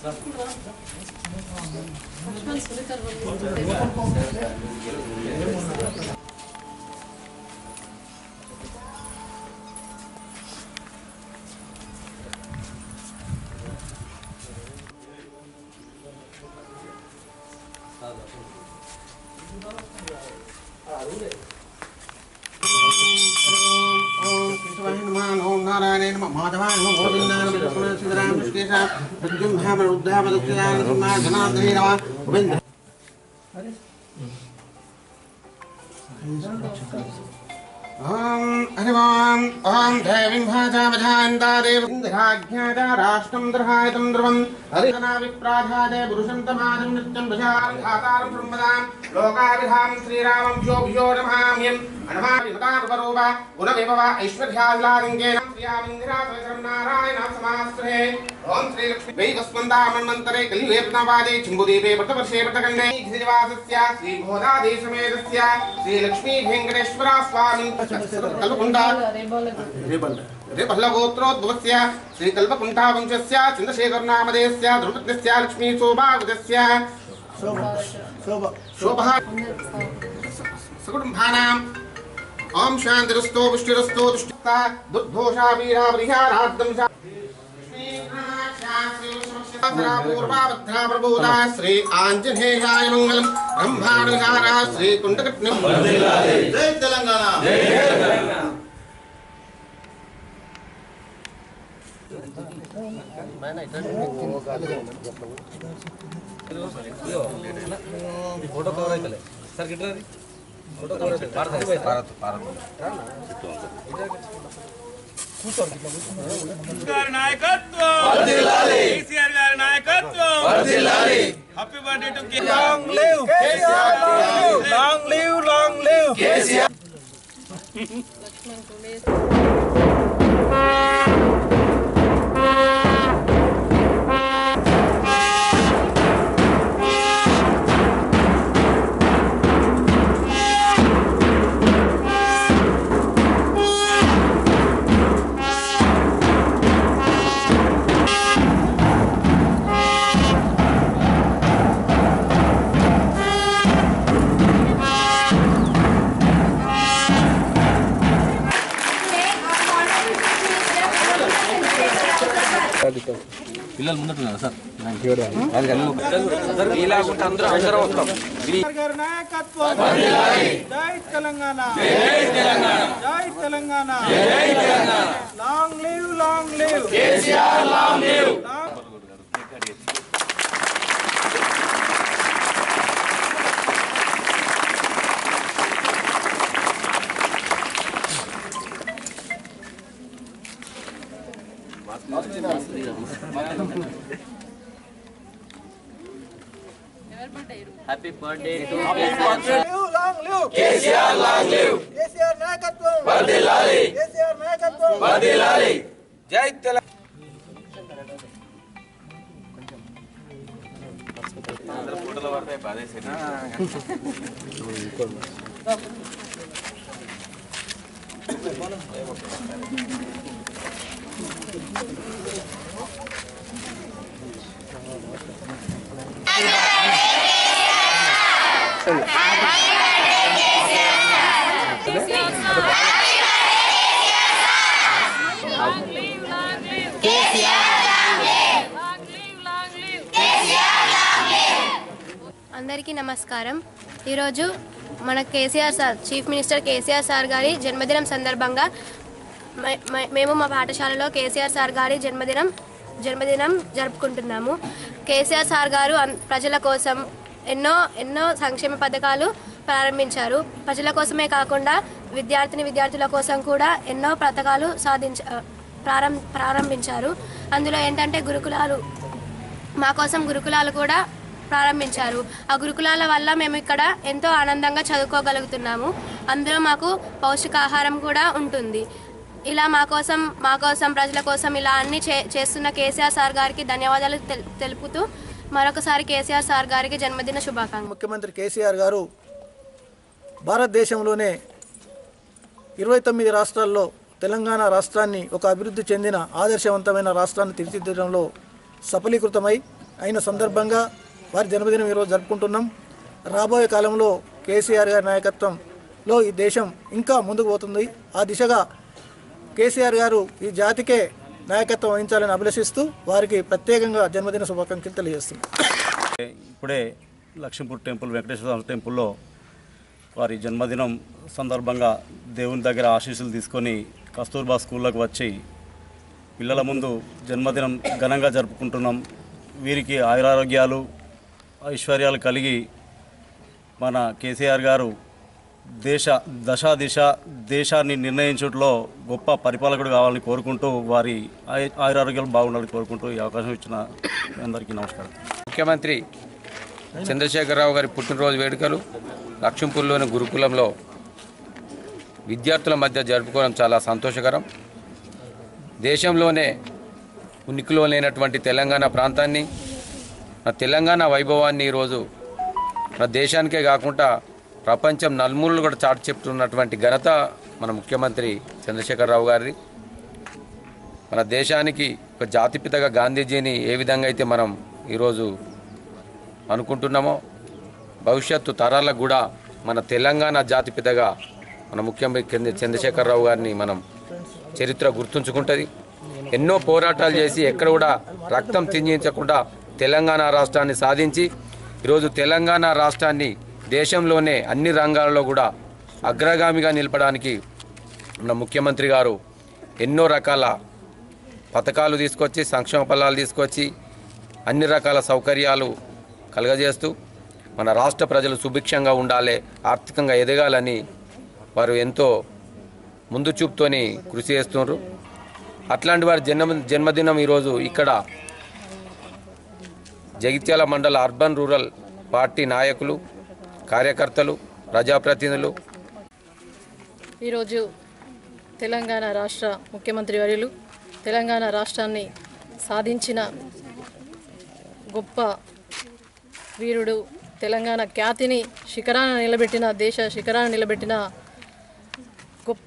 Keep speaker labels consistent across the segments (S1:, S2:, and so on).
S1: హరివాం ఓం దేవీం భాజావధాంతా దేవింద్రాజ్ఞాతా రాష్ట్రం ద్రహాయతం ధ్రువం హరిహనా విప్రాధాదే పురుషం తమాదం నిత్యం భుజారం ధాతారం బ్రహ్మదాం లోకాభిధాం శ్రీరామం భ్యో భ్యో నమామ్యం అనమావిమతాపరూప గుణవిభవ ఐశ్వర్యాహ్లాదంగేన శ్రీయామిందిరాసరం నారాయణ సమాశ్రయే ఓం శ్రీలక్ష్మీ వైవస్మందామన్మంతరే కలియుగేపనావాదే చింబుదీపే వ్రతవర్షే వ్రతకండే గిరివాసస్య శ్రీభోదాదేశమేదస్య శ్రీలక్ష్మీ వెంకటేశ్వర స్వామి కల్పకుండ రేపల్లగోత్రోద్భవస్య శ్రీకల్పకుంఠా వంశస్య చంద్రశేఖరనామధేయస్య ధృపత్యస్య లక్ష్మీ శోభాగతస్య శోభా సకుటుంబానాం ఓం శాంతిరస్తో పుష్టిరస్తో దుష్టిత దుర్దోషా వీరా పరిహారార్థం పూర్వాభద్రా ప్రబోధా శ్రీ ఆంజనేయాయ మంగళం బ్రహ్మాండహార శ్రీ కుండకట్నం
S2: జై తెలంగాణ
S3: ఫోటో కవర్ అవుతలే సార్ గిట్రా ఫోటో కవర్ అవుతుంది భారత్ భారత్
S4: గారి నాయకత్వం కేసీఆర్ గారి నాయకత్వం happy birthday to long live long live long live
S3: పిల్లలు ముందున్నారు సార్
S4: గారి నాయకత్వం జై తెలంగాణ జై తెలంగాణ జై Telangana long live long live KCR long live
S5: happy birthday to
S4: long live KCR long live KCR నాయకత్వం వర్ధిల్లాలి కేసీఆర్ నాయకత్వం వర్ధిల్లాలి జై Telangana
S6: Long live, long live. Long live, long live.
S7: అందరికీ నమస్కారం ఈరోజు మన KCR sir chief minister KCR sir గారి జన్మదినం సందర్భంగా మే- మే- మేము మా పాఠశాలలో కేసీఆర్ సార్ గారి జన్మదినం జన్మదినం జరుపుకుంటున్నాము కేసీఆర్ సార్ గారు అన్- ప్రజల కోసం ఎన్నో ఎన్నో సంక్షేమ పథకాలు ప్రారంభించారు ప్రజల కోసమే కాకుండా విద్యార్థిని విద్యార్థుల కోసం కూడా ఎన్నో పథకాలు సాధించ ప్రారం ప్రారంభించారు అందులో ఏంటంటే గురుకులాలు మా కోసం గురుకులాలు కూడా ప్రారంభించారు ఆ గురుకులాల వల్ల మేము ఇక్కడ ఎంతో ఆనందంగా చదువుకోగలుగుతున్నాము అందులో మాకు పౌష్టికాహారం కూడా ఉంటుంది ఇలా మా కోసం మా కోసం ప్రజల కోసం ఇలా అన్ని చే చేస్తున్న కేసీఆర్ సార్ గారికి ధన్యవాదాలు తెల్- తెలుపుతూ మరొకసారి కేసీఆర్ సార్ గారికి జన్మదిన శుభాకాంక్షలు
S8: ముఖ్యమంత్రి కేసీఆర్ గారు భారతదేశంలోనే ఇరవై తొమ్మిది రాష్ట్రాల్లో తెలంగాణ రాష్ట్రాన్ని ఒక అభివృద్ధి చెందిన ఆదర్శవంతమైన రాష్ట్రాన్ని తీర్చిదిద్దడంలో సఫలీకృతమై అయిన సందర్భంగా వారి జన్మదినం ఈరోజు జరుపుకుంటున్నాం రాబోయే కాలంలో కేసీఆర్ గారి నాయకత్వంలో ఈ దేశం ఇంకా ముందుకు పోతుంది ఆ దిశగా కేసీఆర్ గారు ఈ జాతికే నాయకత్వం వహించాలని అభిలషిస్తూ వారికి ప్రత్యేకంగా జన్మదిన శుభాకాంక్షలు తెలియజేస్తున్నాం
S9: ఇప్పుడే లక్ష్మీపూర్ టెంపుల్ వెంకటేశ్వర స్వామి టెంపుల్లో వారి జన్మదినం సందర్భంగా దేవుని దగ్గర ఆశీస్సులు తీసుకొని కస్తూర్బా స్కూల్లోకి వచ్చి పిల్లల ముందు జన్మదినం ఘనంగా జరుపుకుంటున్నాం వీరికి ఆయురారోగ్యాలు ఐశ్వర్యాలు కలిగి మన కేసీఆర్ గారు దేశ దశ దిశ దేశాన్ని నిర్ణయించడంలో గొప్ప పరిపాలకుడు కావాలని కోరుకుంటూ వారి ఆయ- ఆయురారోగ్యాలు బాగుండాలని కోరుకుంటూ ఈ అవకాశం ఇచ్చిన మీ అందరికీ నమస్కారం
S10: ముఖ్యమంత్రి చంద్రశేఖరరావు గారి పుట్టినరోజు వేడుకలు లక్ష్మీపూర్లోని గురుకులంలో విద్యార్థుల మధ్య జరుపుకోవడం చాలా సంతోషకరం దేశంలోనే ఉనికిలో లేనటువంటి తెలంగాణ ప్రాంతాన్ని మన తెలంగాణ వైభవాన్ని ఈరోజు మన దేశానికే కాకుండా ప్రపంచం నలుమూలలు కూడా చాటి చెప్తున్నటువంటి ఘనత మన ముఖ్యమంత్రి చంద్రశేఖరరావు గారిది మన దేశానికి ఒక జాతిపితగా గాంధీజీని ఏ విధంగా అయితే మనం ఈరోజు అనుకుంటున్నామో భవిష్యత్తు తరాలకు కూడా మన తెలంగాణ జాతిపితగా మన ముఖ్యమంత్రి చంద్రశేఖరరావు గారిని మనం చరిత్ర గుర్తుంచుకుంటుంది ఎన్నో పోరాటాలు చేసి ఎక్కడ కూడా రక్తం తింజించకుండా తెలంగాణ రాష్ట్రాన్ని సాధించి ఈరోజు తెలంగాణ రాష్ట్రాన్ని దేశంలోనే అన్ని రంగాల్లో కూడా అగ్రగామిగా నిలపడానికి మన ముఖ్యమంత్రి గారు ఎన్నో రకాల పథకాలు తీసుకొచ్చి సంక్షేమ ఫలాలు తీసుకొచ్చి అన్ని రకాల సౌకర్యాలు కలగజేస్తూ మన రాష్ట్ర ప్రజలు సుభిక్షంగా ఉండాలి ఆర్థికంగా ఎదగాలని వారు ఎంతో ముందు చూపుతోని కృషి చేస్తున్నారు అట్లాంటి వారి జన్మ జన్మదినం ఈరోజు ఇక్కడ జగిత్యాల మండల అర్బన్ రూరల్ పార్టీ నాయకులు కార్యకర్తలు ప్రజాప్రతినిధులు
S11: ఈరోజు తెలంగాణ రాష్ట్ర ముఖ్యమంత్రి వర్యులు తెలంగాణ రాష్ట్రాన్ని సాధించిన గొప్ప వీరుడు తెలంగాణ ఖ్యాతిని శిఖరాన నిలబెట్టిన దేశ శిఖరాన నిలబెట్టిన గొప్ప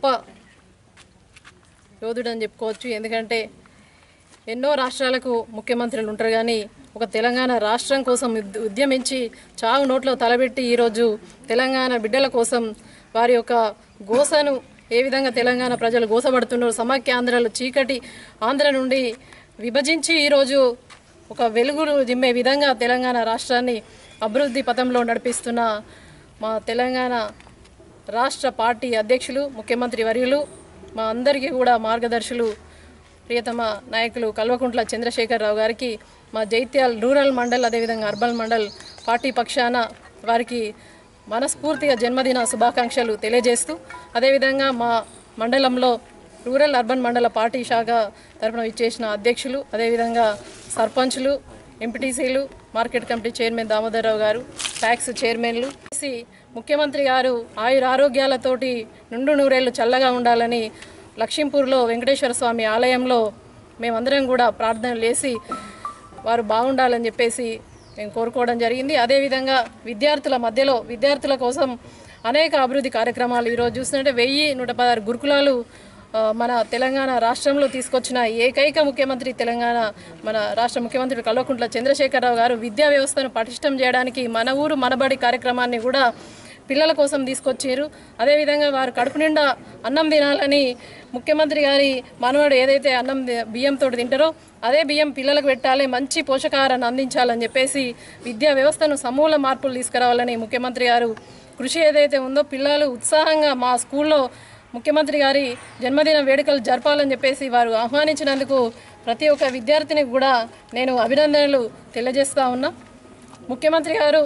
S11: యోధుడని చెప్పుకోవచ్చు ఎందుకంటే ఎన్నో రాష్ట్రాలకు ముఖ్యమంత్రులు ఉంటారు కానీ ఒక తెలంగాణ రాష్ట్రం కోసం ఉద్- ఉద్యమించి చావు నోట్లో తలబెట్టి ఈరోజు తెలంగాణ బిడ్డల కోసం వారి యొక్క గోసను ఏ విధంగా తెలంగాణ ప్రజలు గోసపడుతున్నారు సమాఖ్య ఆంధ్రలో చీకటి ఆంధ్ర నుండి విభజించి ఈరోజు ఒక వెలుగును జిమ్మే విధంగా తెలంగాణ రాష్ట్రాన్ని అభివృద్ధి పథంలో నడిపిస్తున్న మా తెలంగాణ రాష్ట్ర పార్టీ అధ్యక్షులు ముఖ్యమంత్రి వర్యులు మా అందరికీ కూడా మార్గదర్శులు ప్రియతమ నాయకులు కల్వకుంట్ల చంద్రశేఖరరావు గారికి మా జైత్యాల్ రూరల్ మండల్ అదేవిధంగా అర్బన్ మండల్ పార్టీ పక్షాన వారికి మనస్ఫూర్తిగా జన్మదిన శుభాకాంక్షలు తెలియజేస్తూ అదేవిధంగా మా మండలంలో రూరల్ అర్బన్ మండల పార్టీ శాఖ తరఫున ఇచ్చేసిన అధ్యక్షులు అదేవిధంగా సర్పంచ్లు ఎంపీటీసీలు మార్కెట్ కమిటీ చైర్మన్ దామోదరరావు గారు ట్యాక్స్ చైర్మన్లు చేసి ముఖ్యమంత్రి గారు ఆయుర ఆరోగ్యాలతోటి నుండు నూరేళ్లు చల్లగా ఉండాలని లక్ష్మీపూర్లో వెంకటేశ్వర స్వామి ఆలయంలో మేమందరం కూడా ప్రార్థనలు చేసి వారు బాగుండాలని చెప్పేసి మేము కోరుకోవడం జరిగింది అదేవిధంగా విద్యార్థుల మధ్యలో విద్యార్థుల కోసం అనేక అభివృద్ధి కార్యక్రమాలు ఈరోజు చూస్తుంటే వెయ్యి నూట పదహారు గురుకులాలు ఆ, మన తెలంగాణ రాష్ట్రంలో తీసుకొచ్చిన ఏకైక ముఖ్యమంత్రి తెలంగాణ మన రాష్ట్ర ముఖ్యమంత్రి కల్వకుంట్ల చంద్రశేఖరరావు గారు విద్యా వ్యవస్థను పటిష్టం చేయడానికి మన ఊరు మనబడి కార్యక్రమాన్ని కూడా పిల్లల కోసం తీసుకొచ్చారు అదేవిధంగా వారు కడుపు నిండా అన్నం తినాలని ముఖ్యమంత్రి గారి మనవడు ఏదైతే అన్నం ది- బియ్యంతో తింటారో అదే బియ్యం పిల్లలకు పెట్టాలి మంచి పోషకాహారాన్ని అందించాలని చెప్పేసి విద్యా వ్యవస్థను సమూల మార్పులు తీసుకురావాలని ముఖ్యమంత్రి గారు కృషి ఏదైతే ఉందో పిల్లలు ఉత్సాహంగా మా స్కూల్లో ముఖ్యమంత్రి గారి జన్మదిన వేడుకలు జరపాలని చెప్పేసి వారు ఆహ్వానించినందుకు ప్రతి ఒక్క విద్యార్థిని కూడా నేను అభినందనలు తెలియజేస్తా ఉన్నా ముఖ్యమంత్రి గారు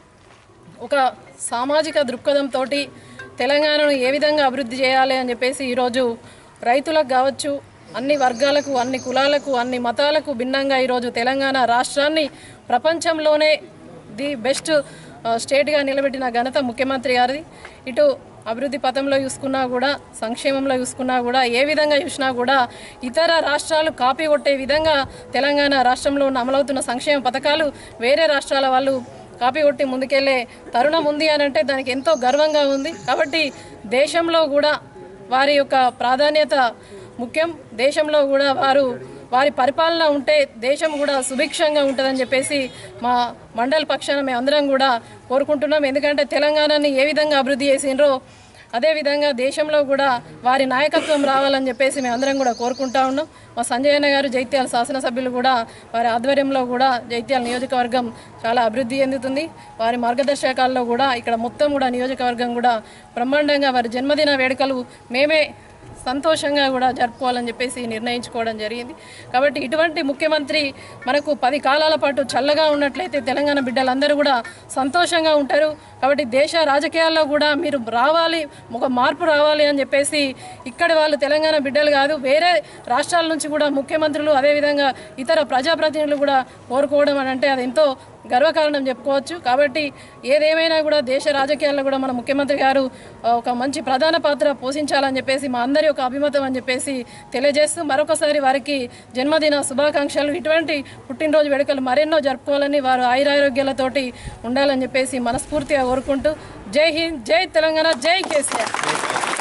S11: ఒక సామాజిక దృక్పథంతో తెలంగాణను ఏ విధంగా అభివృద్ధి చేయాలి అని చెప్పేసి ఈరోజు రైతులకు కావచ్చు అన్ని వర్గాలకు అన్ని కులాలకు అన్ని మతాలకు భిన్నంగా ఈరోజు తెలంగాణ రాష్ట్రాన్ని ప్రపంచంలోనే ది బెస్ట్ ఆ, స్టేట్గా నిలబెట్టిన ఘనత ముఖ్యమంత్రి గారిది ఇటు అభివృద్ధి పథంలో చూసుకున్నా కూడా సంక్షేమంలో చూసుకున్నా కూడా ఏ విధంగా చూసినా కూడా ఇతర రాష్ట్రాలు కాపీ కొట్టే విధంగా తెలంగాణ రాష్ట్రంలో ఉన్న అమలవుతున్న సంక్షేమ పథకాలు వేరే రాష్ట్రాల వాళ్ళు కాపీ కొట్టి ముందుకెళ్లే తరుణం ఉంది అని అంటే దానికి ఎంతో గర్వంగా ఉంది కాబట్టి దేశంలో కూడా వారి యొక్క ప్రాధాన్యత ముఖ్యం దేశంలో కూడా వారు వారి పరిపాలన ఉంటే దేశం కూడా సుభిక్షంగా ఉంటుందని చెప్పేసి మా మండల పక్షాన మేము అందరం కూడా కోరుకుంటున్నాం ఎందుకంటే తెలంగాణని ఏ విధంగా అభివృద్ధి చేసిండ్రో అదేవిధంగా దేశంలో కూడా వారి నాయకత్వం రావాలని చెప్పేసి మేము అందరం కూడా కోరుకుంటా ఉన్నాం మా సంజయ్ అన్న గారు జైత్యాల శాసనసభ్యులు కూడా వారి ఆధ్వర్యంలో కూడా జైత్యాల నియోజకవర్గం చాలా అభివృద్ధి చెందుతుంది వారి మార్గదర్శకాల్లో కూడా ఇక్కడ మొత్తం కూడా నియోజకవర్గం కూడా బ్రహ్మాండంగా వారి జన్మదిన వేడుకలు మేమే సంతోషంగా కూడా జరుపుకోవాలని చెప్పేసి నిర్ణయించుకోవడం జరిగింది కాబట్టి ఇటువంటి ముఖ్యమంత్రి మనకు పది కాలాల పాటు చల్లగా ఉన్నట్లయితే తెలంగాణ బిడ్డలందరూ కూడా సంతోషంగా ఉంటారు కాబట్టి దేశ రాజకీయాల్లో కూడా మీరు రావాలి ఒక మార్పు రావాలి అని చెప్పేసి ఇక్కడి వాళ్ళు తెలంగాణ బిడ్డలు కాదు వేరే రాష్ట్రాల నుంచి కూడా ముఖ్యమంత్రులు అదేవిధంగా ఇతర ప్రజాప్రతినిధులు కూడా కోరుకోవడం అని అంటే అది ఎంతో గర్వకారణం చెప్పుకోవచ్చు కాబట్టి ఏదేమైనా కూడా దేశ రాజకీయాల్లో కూడా మన ముఖ్యమంత్రి గారు ఆ, ఒక మంచి ప్రధాన పాత్ర పోషించాలని చెప్పేసి మా అందరి యొక్క అభిమతం అని చెప్పేసి తెలియజేస్తూ మరొకసారి వారికి జన్మదిన శుభాకాంక్షలు ఇటువంటి పుట్టినరోజు వేడుకలు మరెన్నో జరుపుకోవాలని వారు ఆయురారోగ్యాలతోటి ఉండాలని చెప్పేసి మనస్ఫూర్తిగా కోరుకుంటూ జై హింద్ జై తెలంగాణ జై కేసీఆర్